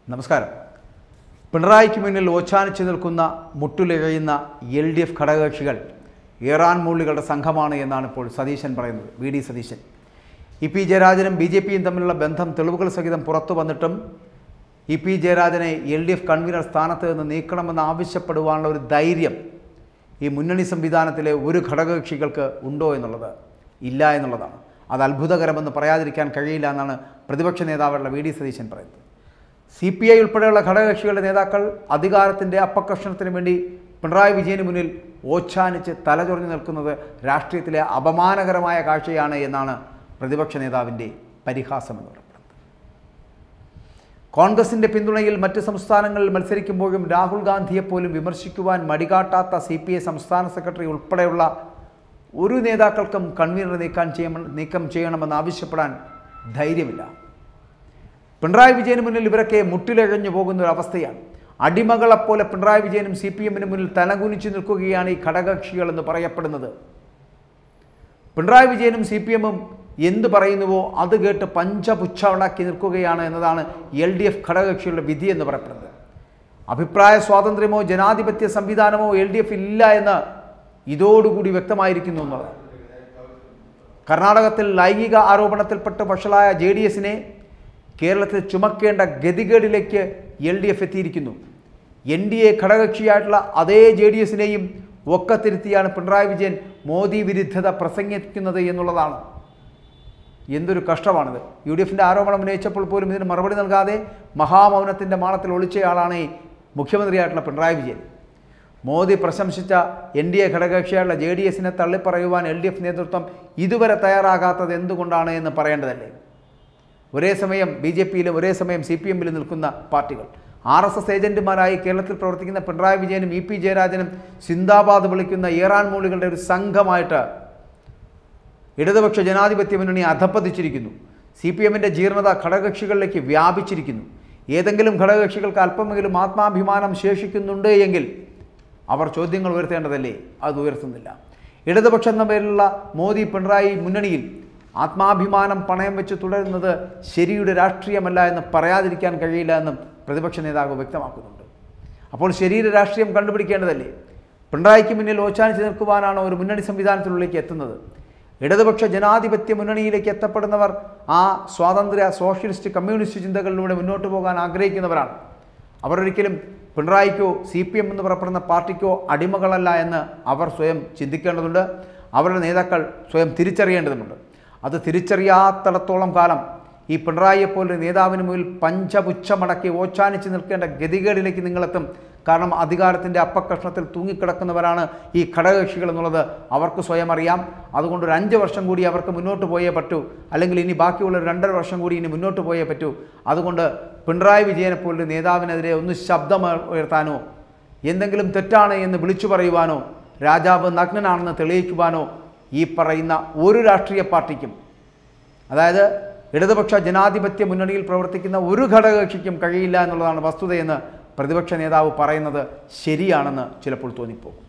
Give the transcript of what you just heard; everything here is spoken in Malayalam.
നമസ്കാരം പിണറായിക്ക് മുന്നിൽ ഓച്ചാനിച്ചു നിൽക്കുന്ന മുട്ടുലിഴയുന്ന എൽ ഡി എഫ് ഘടകകക്ഷികൾ ഇറാൻ മൂള്ളികളുടെ സംഘമാണ് എന്നാണ് ഇപ്പോൾ സതീശൻ പറയുന്നത് V D Satheesan E P ജയരാജനും ബി ജെ പിയും തമ്മിലുള്ള ബന്ധം തെളിവുകൾ സഹിതം പുറത്തു വന്നിട്ടും ഇ പി ജയരാജനെ എൽ ഡി എഫ് കൺവീനർ സ്ഥാനത്ത് നിന്ന് നീക്കണമെന്ന് ആവശ്യപ്പെടുവാനുള്ള ഒരു ധൈര്യം ഈ മുന്നണി സംവിധാനത്തിലെ ഒരു ഘടകകക്ഷികൾക്ക് ഉണ്ടോ എന്നുള്ളത് ഇല്ല എന്നുള്ളതാണ് അത് അത്ഭുതകരമെന്ന് പറയാതിരിക്കാൻ കഴിയില്ല എന്നാണ് പ്രതിപക്ഷ നേതാവുള്ള വി ഡി സതീശൻ പറയുന്നത് സി പി ഐ ഉൾപ്പെടെയുള്ള ഘടകകക്ഷികളുടെ നേതാക്കൾ അധികാരത്തിൻ്റെ അപകർഷണത്തിന് വേണ്ടി പിണറായി വിജയന് മുന്നിൽ ഓച്ഛാനിച്ച് തലചൊറിഞ്ഞു നിൽക്കുന്നത് രാഷ്ട്രീയത്തിലെ അപമാനകരമായ കാഴ്ചയാണ് എന്നാണ് പ്രതിപക്ഷ നേതാവിൻ്റെ പരിഹാസമെന്ന് പറയുന്നത് കോൺഗ്രസിന്റെ പിന്തുണയിൽ മറ്റ് സംസ്ഥാനങ്ങളിൽ മത്സരിക്കുമ്പോഴും രാഹുൽ ഗാന്ധിയെപ്പോലും വിമർശിക്കുവാൻ മടികാട്ടാത്ത സി പി ഐ സംസ്ഥാന സെക്രട്ടറി ഉൾപ്പെടെയുള്ള ഒരു നേതാക്കൾക്കും കൺവീനർ നീക്കാൻ ചെയ്യണം നീക്കം ചെയ്യണമെന്ന് ആവശ്യപ്പെടാൻ ധൈര്യമില്ല പിണറായി വിജയന് മുന്നിൽ ഇവരൊക്കെ മുട്ടിലഴഞ്ഞു പോകുന്ന ഒരു അവസ്ഥയാണ് അടിമകളെപ്പോലെ പിണറായി വിജയനും സി പി എമ്മിന് മുന്നിൽ തലകുനിച്ചു നിൽക്കുകയാണ് ഈ ഘടകകക്ഷികൾ എന്ന് പറയപ്പെടുന്നത് പിണറായി വിജയനും സി പി എമ്മും എന്ത് പറയുന്നുവോ അത് കേട്ട് പഞ്ചപുച്ഛവണാക്കി നിൽക്കുകയാണ് എന്നതാണ് എൽ ഡി എഫ് ഘടകകക്ഷികളുടെ വിധി എന്ന് പറയപ്പെടുന്നത് അഭിപ്രായ സ്വാതന്ത്ര്യമോ ജനാധിപത്യ സംവിധാനമോ എൽ ഡി എഫ് ഇല്ല എന്ന് ഇതോടുകൂടി വ്യക്തമായിരിക്കുന്നു എന്നുള്ളത് കർണാടകത്തിൽ ലൈംഗിക ആരോപണത്തിൽപ്പെട്ട് വഷളായ ജെ ഡി എസിനെ കേരളത്തിൽ ചുമക്കേണ്ട ഗതികേടിലേക്ക് എൽ ഡി എഫ് എത്തിയിരിക്കുന്നു എൻ ഡി എ ഘടകകക്ഷിയായിട്ടുള്ള അതേ ജെ ഡി എസിനെയും ഒക്കത്തിരുത്തിയാണ് പിണറായി വിജയൻ മോദി വിരുദ്ധത പ്രസംഗിക്കുന്നത് എന്നുള്ളതാണ് എന്തൊരു കഷ്ടമാണിത് യു ഡി എഫിൻ്റെ ആരോപണം ഉന്നയിച്ചപ്പോൾ പോലും ഇതിന് മറുപടി നൽകാതെ മഹാമൗനത്തിൻ്റെ മാളത്തിൽ ഒളിച്ചയാളാണ് ഈ മുഖ്യമന്ത്രിയായിട്ടുള്ള പിണറായി വിജയൻ മോദി പ്രശംസിച്ച എൻ ഡി എ ഘടകകക്ഷിയായുള്ള ജെ ഡി എസിനെ തള്ളിപ്പറയുവാൻ എൽ ഡി എഫ് നേതൃത്വം ഇതുവരെ തയ്യാറാകാത്തത് എന്തുകൊണ്ടാണ് എന്ന് പറയേണ്ടതല്ലേ ഒരേ സമയം ബി ജെ പിയിലും ഒരേ സമയം സി പി എമ്മിലും നിൽക്കുന്ന പാർട്ടികൾ ആർ എസ് എസ് ഏജന്റുമാരായി കേരളത്തിൽ പ്രവർത്തിക്കുന്ന പിണറായി വിജയനും ഇ പി ജയരാജനും സിന്ദാബാദ് വിളിക്കുന്ന ഇറാൻ മൂളികളുടെ ഒരു സംഘമായിട്ട് ഇടതുപക്ഷ ജനാധിപത്യ മുന്നണി അധപ്പതിച്ചിരിക്കുന്നു സി പി എമ്മിൻ്റെ ജീർണത ഘടകകക്ഷികളിലേക്ക് വ്യാപിച്ചിരിക്കുന്നു ഏതെങ്കിലും ഘടകകക്ഷികൾക്ക് അല്പമെങ്കിലും ആത്മാഭിമാനം ശേഷിക്കുന്നുണ്ട് എങ്കിൽ അവർ ചോദ്യങ്ങൾ ഉയർത്തേണ്ടതല്ലേ അത് ഉയർത്തുന്നില്ല ഇടതുപക്ഷം എന്ന പേരിലുള്ള മോദി പിണറായി മുന്നണിയിൽ ആത്മാഭിമാനം പണയം വെച്ച് തുടരുന്നത് ശരിയുടെ രാഷ്ട്രീയമല്ല എന്ന് പറയാതിരിക്കാൻ കഴിയില്ല എന്നും പ്രതിപക്ഷ നേതാവ് വ്യക്തമാക്കുന്നുണ്ട് അപ്പോൾ ശരീര രാഷ്ട്രീയം കണ്ടുപിടിക്കേണ്ടതല്ലേ പിണറായിക്ക് മുന്നിൽ ഓച്ചാനിച്ച് നിൽക്കുവാനാണ് ഒരു മുന്നണി സംവിധാനത്തിനുള്ളിലേക്ക് എത്തുന്നത് ഇടതുപക്ഷ ജനാധിപത്യ മുന്നണിയിലേക്ക് എത്തപ്പെടുന്നവർ ആ സ്വാതന്ത്ര്യ സോഷ്യലിസ്റ്റ് കമ്മ്യൂണിസ്റ്റ് ചിന്തകളിലൂടെ മുന്നോട്ട് പോകാൻ ആഗ്രഹിക്കുന്നവരാണ് അവർ ഒരിക്കലും പിണറായിക്കോ സി പി എം എന്ന് പറയപ്പെടുന്ന പാർട്ടിക്കോ അടിമകളല്ല എന്ന് അവർ സ്വയം ചിന്തിക്കേണ്ടതുണ്ട് അവരുടെ നേതാക്കൾ സ്വയം തിരിച്ചറിയേണ്ടതുണ്ട് അത് തിരിച്ചറിയാത്തിടത്തോളം കാലം ഈ പിണറായിയെപ്പോലൊരു നേതാവിന് മുന്നിൽ പഞ്ചപുച്ഛമടക്കി ഓച്ചാനിച്ച് നിൽക്കേണ്ട ഗതികേടിലേക്ക് നിങ്ങളെത്തും കാരണം അധികാരത്തിൻ്റെ അപ്പക്കഷ്ണത്തിൽ തൂങ്ങിക്കിടക്കുന്നവരാണ് ഈ ഘടകകക്ഷികൾ എന്നുള്ളത് അവർക്ക് സ്വയം അറിയാം അതുകൊണ്ട് ഒരു അഞ്ച് വർഷം കൂടി അവർക്ക് മുന്നോട്ട് പോയേ പറ്റൂ അല്ലെങ്കിൽ ഇനി ബാക്കിയുള്ള ഒരു രണ്ടര വർഷം കൂടി ഇനി മുന്നോട്ട് പോയേ പറ്റൂ അതുകൊണ്ട് പിണറായി വിജയനെ പോലൊരു നേതാവിനെതിരെ ഒന്ന് ശബ്ദം ഉയർത്താനോ എന്തെങ്കിലും തെറ്റാണ് എന്ന് വിളിച്ചു പറയുവാനോ രാജാവ് നഗ്നനാണെന്ന് തെളിയിക്കുവാനോ ഈ പറയുന്ന ഒരു രാഷ്ട്രീയ പാർട്ടിക്കും അതായത് ഇടതുപക്ഷ ജനാധിപത്യ മുന്നണിയിൽ പ്രവർത്തിക്കുന്ന ഒരു ഘടകകക്ഷിക്കും കഴിയില്ല എന്നുള്ളതാണ് വസ്തുതയെന്ന് പ്രതിപക്ഷ നേതാവ് പറയുന്നത് ശരിയാണെന്ന് ചിലപ്പോൾ തോന്നിപ്പോകും